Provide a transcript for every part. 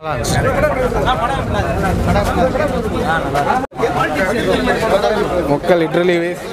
మొక్క literally waste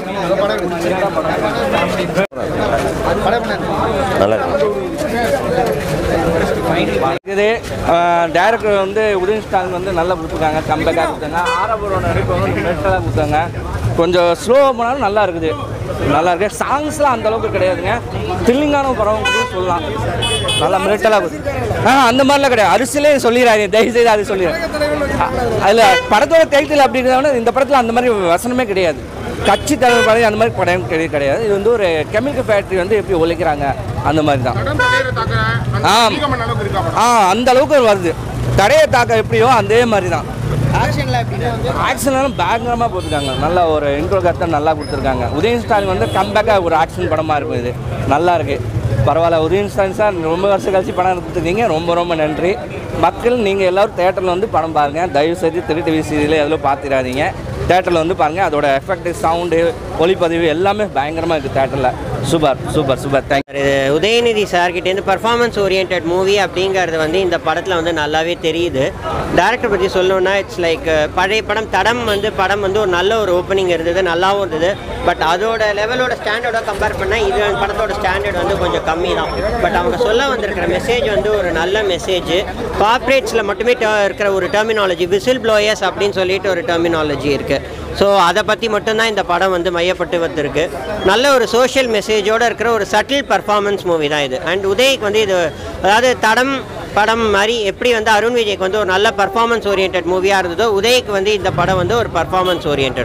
இது director வந்து உதயன் ஸ்டாலின் வந்து நல்லா கொடுத்துருக்காங்க கம்பேக்காக கொடுத்தாங்க ஆரம்பரோட நடிப்பு வந்து மெட்டலாக கொடுத்தாங்க கொஞ்சம் ஸ்லோ போனாலும் நல்லா இருக்குது நல்லா இருக்கு சாங்ஸ்லாம் அந்த அளவுக்கு கிடையாதுங்க த்ரில்லிங்கான படம் கூட சொல்லலாம் நல்லா மிரட்டலாக ஆ அந்த மாதிரிலாம் கிடையாது அரிசிலே சொல்லிடுறாங்க தயவு செய்து அது சொல்லிடுறேன் அதில் படத்தோட டைட்டில் அப்படி இருந்தாலும் இந்த படத்தில் அந்த மாதிரி வசனமே கிடையாது கட்சி தலைவர் படம் அந்த மாதிரி படம் கிடையாது கிடையாது இது வந்து ஒரு கெமிக்கல் ஃபேக்ட்ரி வந்து எப்படி ஒழிக்கிறாங்க அந்த மாதிரி தான் ஆம். ஆ அந்த அளவுக்கு வருது தடையை தாக்க எப்படியோ அதே மாதிரி தான் ஆக்ஷன்லாம் பயங்கரமாக போட்டுருக்காங்க நல்லா ஒரு இன்ட்ரோ கத்தை நல்லா கொடுத்துருக்காங்க உதயன் ஸ்டாலின் வந்து கம்பேக்காக ஒரு ஆக்ஷன் படமாக இருக்கும் இது நல்லா இருக்கு பரவாயில்ல உதயன் ஸ்டாலின் சார் ரொம்ப வருஷம் கழிச்சு படம் கொடுத்துருக்கீங்க ரொம்ப ரொம்ப நன்றி மக்கள் நீங்கள் எல்லோரும் தேட்டரில் வந்து படம் பாருங்கள் தயவு செய்து திரு டிவி சீரியல் எதில் பார்த்துடாதீங்க தேட்டரில் வந்து பாருங்கள் அதோட எஃபெக்ட் சவுண்டு ஒளிப்பதிவு எல்லாமே பயங்கரமாக இருக்குது தேட்டரில் சூப்பர் சூப்பர் சூப்பர் தேங்க் இது உதயநிதி சார்கிட்டேருந்து பர்ஃபார்மன்ஸ் ஓரியன்ட் மூவி அப்படிங்கிறது வந்து இந்த படத்தில் வந்து நல்லாவே தெரியுது டேரக்டர் பற்றி சொல்லணும்னா இட்ஸ் லைக் பழைய படம் தடம் வந்து படம் வந்து ஒரு நல்ல ஒரு ஓப்பனிங் இருந்தது நல்லாவும் இருந்தது பட் அதோட லெவலோட ஸ்டாண்டர்டோட கம்பேர் பண்ணால் இது படத்தோட ஸ்டாண்டர்ட் வந்து கொஞ்சம் கம்மி தான் பட் அவங்க சொல்ல வந்திருக்கிற மெசேஜ் வந்து ஒரு நல்ல மெசேஜ் கார்ப்பரேட்ஸில் மட்டுமே ter- இருக்கிற ஒரு டெர்மினாலஜி விசில் ப்ளோயர்ஸ் அப்படின்னு சொல்லிட்டு ஒரு டெர்மினாலஜி இருக்குது ஸோ அதை பற்றி மட்டும்தான் இந்த படம் வந்து மையப்பட்டு வந்திருக்கு நல்ல ஒரு சோஷியல் மெசேஜோட இருக்கிற ஒரு சட்டில் பர்ஃபார்மன்ஸ் மூவி தான் இது அண்ட் உதய்க்கு வந்து இது அதாவது தடம் படம் மாதிரி எப்படி வந்து அருண் விஜய்க்கு வந்து ஒரு நல்ல பர்ஃபார்மன்ஸ் ஓரியன்ட் மூவியாக இருந்ததோ உதய்க்கு வந்து இந்த படம் வந்து ஒரு பர்ஃபார்மன்ஸ் ஓரியன்ட்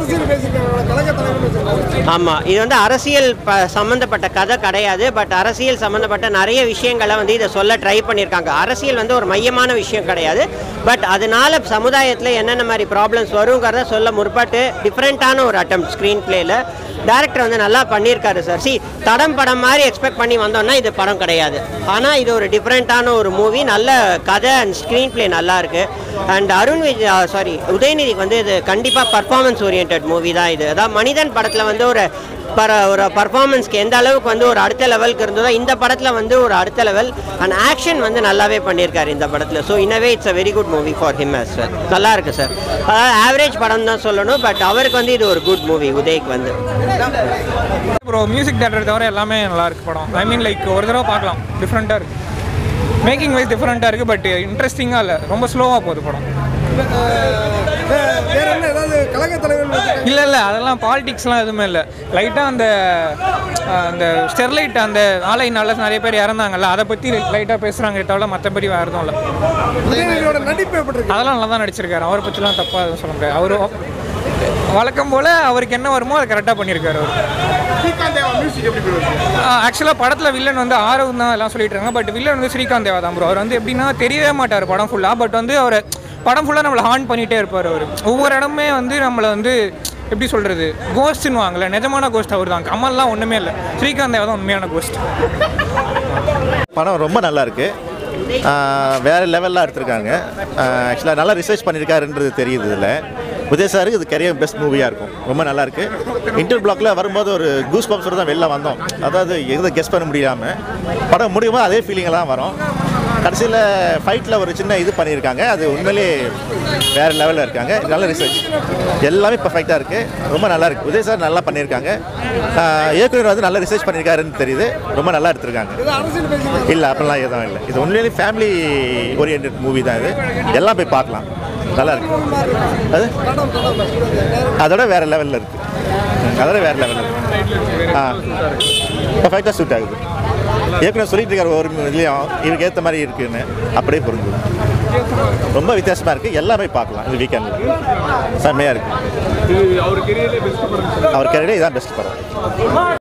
ஆமாம் இது வந்து அரசியல் ப சம்மந்தப்பட்ட கதை கிடையாது பட் அரசியல் சம்மந்தப்பட்ட நிறைய விஷயங்களை வந்து இதை சொல்ல ட்ரை பண்ணியிருக்காங்க அரசியல் வந்து ஒரு மையமான விஷயம் கிடையாது பட் அதனால சமுதாயத்தில் என்னென்ன மாதிரி ப்ராப்ளம்ஸ் வருங்கிறத சொல்ல முற்பட்டு டிஃப்ரெண்ட்டான ஒரு அட்டம் ஸ்க்ரீன் பிளேயில் டேரக்டர் வந்து நல்லா பண்ணியிருக்காரு சார் சி தடம் படம் மாதிரி எக்ஸ்பெக்ட் பண்ணி வந்தோம்னா இது படம் கிடையாது ஆனால் இது ஒரு டிஃப்ரெண்ட்டான ஒரு மூவி நல்ல கதை அண்ட் ஸ்க்ரீன் பிளே நல்லா இருக்கு அண்ட் அருண் விஜய் சாரி உதயநிதிக்கு வந்து இது கண்டிப்பாக பர்ஃபார்மன்ஸ் ஓரியன்ட் மூவி தான் இது அதாவது மனிதன் படத்தில் வந்து ஒரு பர ஒரு பர்ஃபார்மன்ஸ்க்கு எந்த அளவுக்கு வந்து ஒரு அடுத்த லெவலுக்கு இருந்ததோ இந்த படத்தில் வந்து ஒரு அடுத்த லெவல் அண்ட் ஆக்ஷன் வந்து நல்லாவே பண்ணியிருக்காரு இந்த படத்தில் ஸோ இன்னவே it's a very good movie for him as well நல்லா இருக்கு சார் அதாவது ஆவரேஜ் படம் தான் சொல்லணும் பட் அவருக்கு வந்து இது ஒரு குட் மூவி உதய்க்கு வந்து ப்ரோ மியூசிக் தேட்டர் தவிர எல்லாமே நல்லா இருக்கு படம் ஐ மீன் லைக் ஒரு தடவை பார்க்கலாம் டிஃப்ரெண்ட்டாக இருக்கு மேக்கிங் வைஸ் டிஃப்ரெண்ட்டாக இருக்குது பட் இன்ட்ரெஸ்டிங்காக இல்லை ரொம்ப ஸ்லோவாக போகுது படம் வேற என்ன ஏதாவது கழக தலைவர் இல்லை இல்லை அதெல்லாம் பாலிடிக்ஸ்லாம் எதுவுமே இல்லை லைட்டாக அந்த அஹ், அந்த ஸ்டெர்லைட் அந்த ஆலையினால நிறைய பேர் இறந்தாங்கல்ல அதை பற்றி லைட்டாக பேசுகிறாங்க தவிர மற்றபடி வேறு எதுவும் இல்லை உதயநிதியோட நடிப்பு எப்படி இருக்கு அதெல்லாம் நல்லா தான் நடிச்சிருக்காரு அவரை பற்றிலாம் தப்பாக எதுவும் சொல்ல முடியாது அவர் வழக்கம் போல் அவருக்கு என்ன வருமோ அதை கரெக்டாக பண்ணியிருக்காரு அவர் ஆக்சுவலாக படத்தில் வில்லன் வந்து ஆரவ் தான் எல்லாம் சொல்லிட்டு இருக்காங்க பட் வில்லன் வந்து ஸ்ரீகாந்த் தேவா தான் ப்ரோ அவர் வந்து எப்படின்னா தெரியவே மாட்டார் படம் ஃபுல்லாக பட் வந்து அவர் படம் ஃபுல்லாக நம்மளை ஹார்ன் பண்ணிகிட்டே இருப்பார் அவர் ஒவ்வொரு இடமே வந்து நம்மளை வந்து எப்படி சொல்கிறது கோஸ்ட்னு வாங்கல நிஜமான கோஸ்ட் அவர் தான் கமல்லாம் ஒன்றுமே இல்லை ஸ்ரீகாந்த் தேவா தான் உண்மையான கோஸ்ட் படம் ரொம்ப நல்லா இருக்கு ஆஹ் வேற லெவலில் எடுத்திருக்காங்க ஆக்சுவலாக நல்லா ரிசர்ச் பண்ணியிருக்காருன்றது தெரியுது இதில் உதய சாருக்கு இது கரியர் பெஸ்ட் மூவியாக இருக்கும் ரொம்ப நல்லா இருக்கு இன்டர் பிளாக்ல வரும்போது ஒரு கூஸ் பம்ப்ஸோட தான் வெளில வந்தோம் அதாவது எதை கெஸ் பண்ண முடியாமல் படம் முடியுமோ அதே ஃபீலிங்கெல்லாம் வரும் கடைசியில் ஃபைட்டில் ஒரு சின்ன இது பண்ணியிருக்காங்க அது உண்மையிலேயே வேறு லெவலில் இருக்காங்க நல்ல ரிசர்ச் எல்லாமே பர்ஃபெக்டாக இருக்குது ரொம்ப நல்லா இருக்குது உதய் சார் நல்லா பண்ணியிருக்காங்க ஆஹ் இயக்குனர் வந்து நல்லா ரிசர்ச் பண்ணியிருக்காருன்னு தெரியுது ரொம்ப நல்லா எடுத்திருக்காங்க அரசியல் பேசி இல்லை அப்படிலாம் எதுவும் இல்லை இது உண்மையிலேயே ஃபேமிலி ஓரியன்ட் மூவி தான் இது எல்லாம் போய் பார்க்கலாம் நல்லா இருக்கு அது அதோட வேற லெவலில் இருக்கு அதோட வேற லெவலில் இருக்கு ஆ பர்ஃபெக்டாக சூட் ஆகுது ஏற்கனவே சொல்லிட்டு இருக்காரு ஒரு இதுலேயும் இவருக்கு ஏற்ற மாதிரி இருக்குன்னு அப்படியே புரிஞ்சுது ரொம்ப வித்தியாசமாக இருக்குது எல்லாம் போய் பார்க்கலாம் இந்த வீக்கெண்டில் செம்மையாக இருக்குது அவர் கரியரே இதான் பெஸ்ட் படம்